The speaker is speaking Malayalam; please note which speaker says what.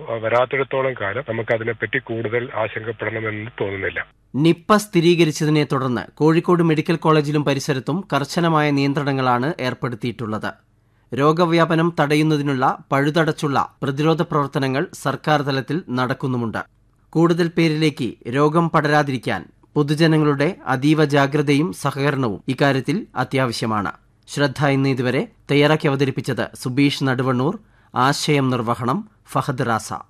Speaker 1: വരാത്തിടത്തോളം കാലം നമുക്ക് അതിനെപ്പറ്റി കൂടുതൽ ആശങ്കപ്പെടണമെന്ന് തോന്നുന്നില്ല
Speaker 2: നിപ്പ സ്ഥിരീകരിച്ചതിനെ തുടർന്ന് കോഴിക്കോട് മെഡിക്കൽ കോളേജിലും പരിസരത്തും കർശനമായ നിയന്ത്രണങ്ങളാണ് ഏർപ്പെടുത്തിയിട്ടുള്ളത് രോഗവ്യാപനം തടയുന്നതിനുള്ള പഴുതടച്ചുള്ള പ്രതിരോധ പ്രവർത്തനങ്ങൾ സർക്കാർ തലത്തിൽ നടക്കുന്നുമുണ്ട് കൂടുതൽ പേരിലേക്ക് രോഗം പടരാതിരിക്കാൻ പൊതുജനങ്ങളുടെ അതീവ ജാഗ്രതയും സഹകരണവും ഇക്കാര്യത്തിൽ അത്യാവശ്യമാണ് ശ്രദ്ധ ഇന്ന് ഇതുവരെ തയ്യാറാക്കി അവതരിപ്പിച്ചത് സുബീഷ് നടുവണ്ണൂർ ആശയം നിർവഹണം ഫഹദ് റാസ